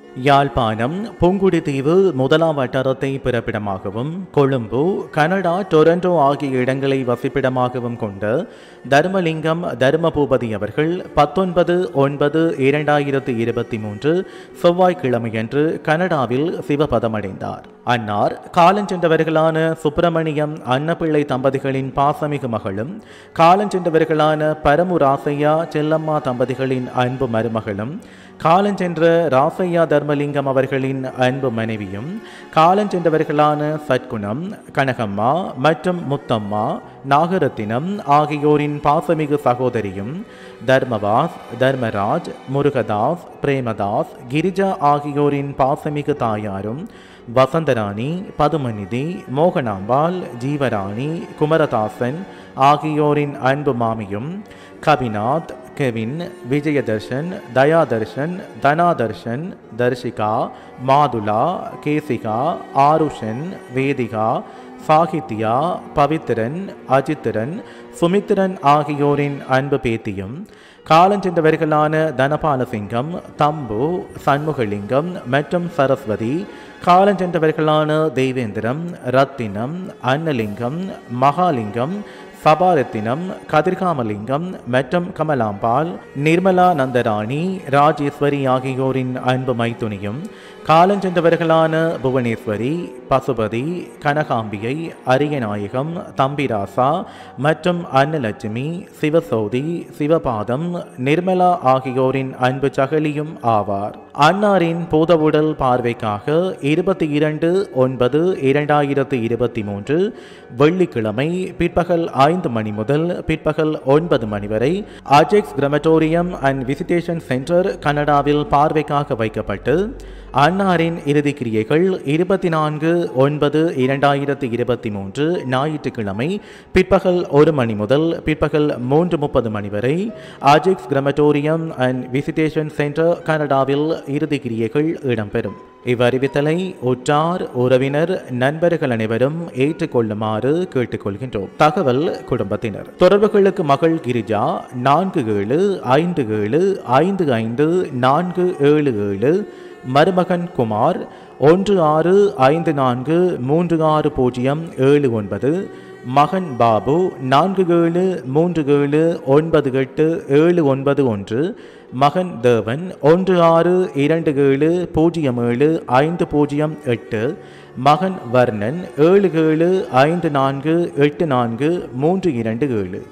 Yazhpanam Punguduthivu முதலாம் வட்டாரத்தை பிறப்பிடமாகவும் கொழும்பு கனடா டொரண்டோ ஆகிய இடங்களை வசிப்பிடமாகவும் கொண்ட தர்மலிங்கம் தர்மபூபதி அவர்கள் பத்தொன்பது ஒன்பது இரண்டாயிரத்தி இருபத்தி மூன்று செவ்வாய்க்கிழமையன்று கனடாவில் சிவபதமடைந்தார் அன்னார் காலஞ்சென்றவர்களான சுப்பிரமணியம் அன்னப்பிள்ளை தம்பதிகளின் பாசமிகு மகளும் காலஞ்சென்றவர்களான பரமுராசையா செல்லம்மா தம்பதிகளின் அன்பு மருமகளும் காலஞ்சென்ற ராசையா தர்மலிங்கம் அவர்களின் அன்பு மனைவியும் காலஞ்சென்றவர்களான சத்குணம் கனகம்மா மற்றும் முத்தம்மா நாகரத்தினம் ஆகியோரின் பாசமிகு சகோதரியும் தர்மவாஸ் தர்மராஜ் முருகதாஸ் பிரேமதாஸ் கிரிஜா ஆகியோரின் பாசமிகு தாயாரும் வசந்தராணி பதுமநிதி மோகனாம்பாள் ஜீவராணி குமரதாசன் ஆகியோரின் அன்பு மாமியும் கபிநாத் கெவின் விஜயதர்ஷன் தயாதர்ஷன் தனாதர்ஷன் தர்ஷிகா மாதுலா கேசிகா ஆருஷன் வேதிகா சாகித்யா பவித்திரன் அஜித்திரன் சுமித்திரன் ஆகியோரின் அன்பு பேத்தியும் காலஞ்சென்றவர்களான தனபாலசிங்கம் தம்பு சண்முகலிங்கம் மற்றும் சரஸ்வதி காலஞ்சென்றவர்களான தெய்வேந்திரம் ரத்தினம் அன்னலிங்கம் மகாலிங்கம் சபாரத்தினம் கதிர்காமலிங்கம் மற்றும் கமலாம்பாள் நிர்மலா நந்தராணி ராஜேஸ்வரி ஆகியோரின் அன்பு மைத்துனியும் காலஞ்சென்றவர்களான புவனேஸ்வரி பசுபதி கனகாம்பிகை அரியநாயகம் தம்பிராசா மற்றும் அன்னலட்சுமி சிவசோதி சிவபாதம் நிர்மலா ஆகியோரின் அன்பு சகலியும் ஆவார் அன்னாரின் பூதவுடல் பார்வைக்காக இருபத்தி இரண்டு ஒன்பது இரண்டாயிரத்து இருபத்தி மூன்று வெள்ளிக்கிழமை பிற்பகல் ஐந்து மணி முதல் பிற்பகல் ஒன்பது மணி வரை Ajax crematorium and visitation centre கனடாவில் பார்வைக்காக வைக்கப்பட்டு அன்னாரின் இறுதி கிரியைகள் இருபத்தி நான்கு ஒன்பது இரண்டாயிரத்தி இருபத்தி மூன்று ஞாயிற்றுக்கிழமை பிற்பகல் ஒரு மணி முதல் பிற்பகல் மூன்று முப்பது மணி வரை Ajax crematorium and visitation centre கனடாவில் இறுதி கிரியைகள் இடம்பெறும் இவ்வறிவித்தலை உற்றார் உறவினர் நண்பர்கள் அனைவரும் ஏற்றுக்கொள்ளுமாறு கேட்டுக்கொள்கின்றோம் தகவல் குடும்பத்தினர் தொடர்புகளுக்கு மகள் கிரிஜா நான்கு ஏழு ஐந்து ஏழு ஐந்து ஐந்து நான்கு ஏழு ஏழு மருமகன் குமார் ஒன்று ஆறு ஐந்து நான்கு மூன்று ஆறு பூஜ்ஜியம் ஏழு ஒன்பது மகன் பாபு நான்கு ஏழு மூன்று ஏழு ஒன்பது எட்டு ஏழு ஒன்பது ஒன்று மகன் தேவன் ஒன்று ஆறு இரண்டு ஏழு பூஜ்ஜியம் ஏழு ஐந்து பூஜ்ஜியம் எட்டு மகன் வர்ணன் ஏழு ஏழு ஐந்து நான்கு எட்டு நான்கு மூன்று இரண்டு ஏழு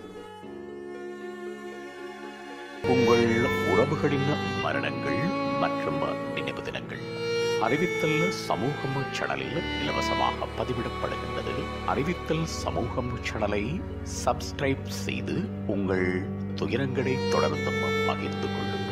உங்கள் உறவுகளின் மரணங்கள் மற்றும் நினைவு தினங்கள் அறிவித்தல் சமூகம் சேனலில் இலவசமாக பதிவிடப்படுகின்றது அறிவித்தல் சமூகம் சேனலை சப்ஸ்கிரைப் செய்து உங்கள் துயரங்களை தொடர்ந்தும் பகிர்ந்து கொள்ளுங்கள்